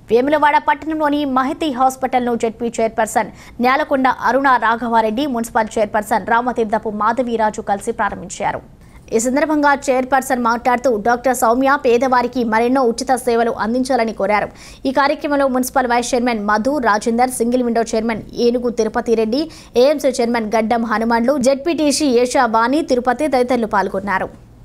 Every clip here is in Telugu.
వేములవాడ పట్టణంలోని మహితి హాస్పిటల్ను ZP chairperson Nyalakonda Aruna Raghava Reddy municipal chairperson Ramatheerthapu Madhavi Raju కలిసి ప్రారంభించారు ఈ సందర్భంగా చైర్పర్సన్ మాట్లాడుతూ డాక్టర్ సౌమ్య పేదవారికి మరెన్నో ఉచిత సేవలు అందించాలని కోరారు ఈ కార్యక్రమంలో municipal vice chairman Madhu Rajender single window chairman Enugu Tirupati Reddy AMC chairman గడ్డం హనుమాన్లు జెడ్పీటీసీ ఏషా వాణి తిరుపతి తదితరులు పాల్గొన్నారు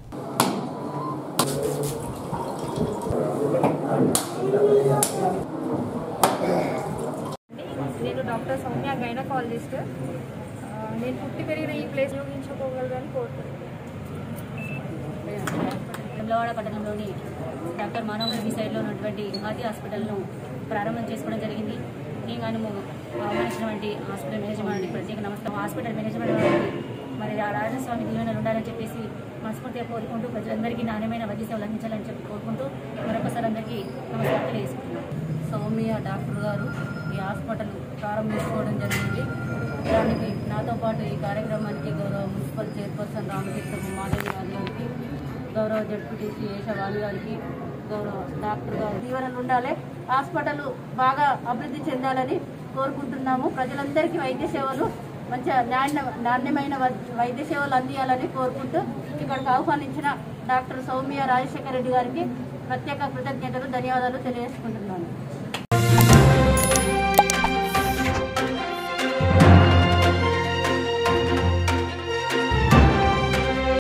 నేను డాక్టర్ సౌమ్య గైనకాలజిస్ట్ ఆ, నేను పుట్టి పెరిగిన ఈ ప్లేస్ ఉపయోగించుకోగలరని కోరుతున్నాను వెమ్లవాడ పట్టణంలోని డాక్టర్ మానవ రెడ్డి సైడ్లో ఉన్నటువంటి హాతి హాస్పిటల్ను ప్రారంభం చేసుకోవడం జరిగింది ఈ గాను ఆహ్వానించినటువంటి హాస్పిటల్ మేనేజ్మెంట్ ప్రత్యేక నమస్కారం హాస్పిటల్ మేనేజ్మెంట్ వారికి మరి ఆ రాజస్వామి దీవెనలు ఉండాలని చెప్పేసి మనస్ఫూర్తిగా కోరుకుంటూ ప్రజలందరికీ నాణ్యమైన వైద్య సేవలు అందించాలని చెప్పి కోరుకుంటూ మరొకసారి అందరికీ నమస్కారం తెలియజేసుకుంటున్నాను సౌమ్య డాక్టర్ గారు ఈ హాస్పిటల్ ప్రారంభించుకోవడం జరిగింది దానికి నాతో పాటు ఈ కార్యక్రమానికి గౌరవ మున్సిపల్ చైర్పర్సన్ రామకృష్ణ మాధవి గారికి గౌరవ జడ్పీటీసీ ఏషవాణి గారికి గౌరవ డాక్టర్ గారు దీవెనలు ఉండాలి హాస్పిటల్ బాగా అభివృద్ధి చెందాలని కోరుకుంటున్నాము ప్రజలందరికీ వైద్య సేవలు మంచిగా నాణ్య నాణ్యమైన వై- వైద్య సేవలు అందియాలని కోరుకుంటూ ఇక్కడికి ఆహ్వానించిన డాక్టర్ సౌమ్య రాజశేఖర రెడ్డి గారికి ప్రత్యేక కృతజ్ఞతలు ధన్యవాదాలు తెలియజేసుకుంటున్నాను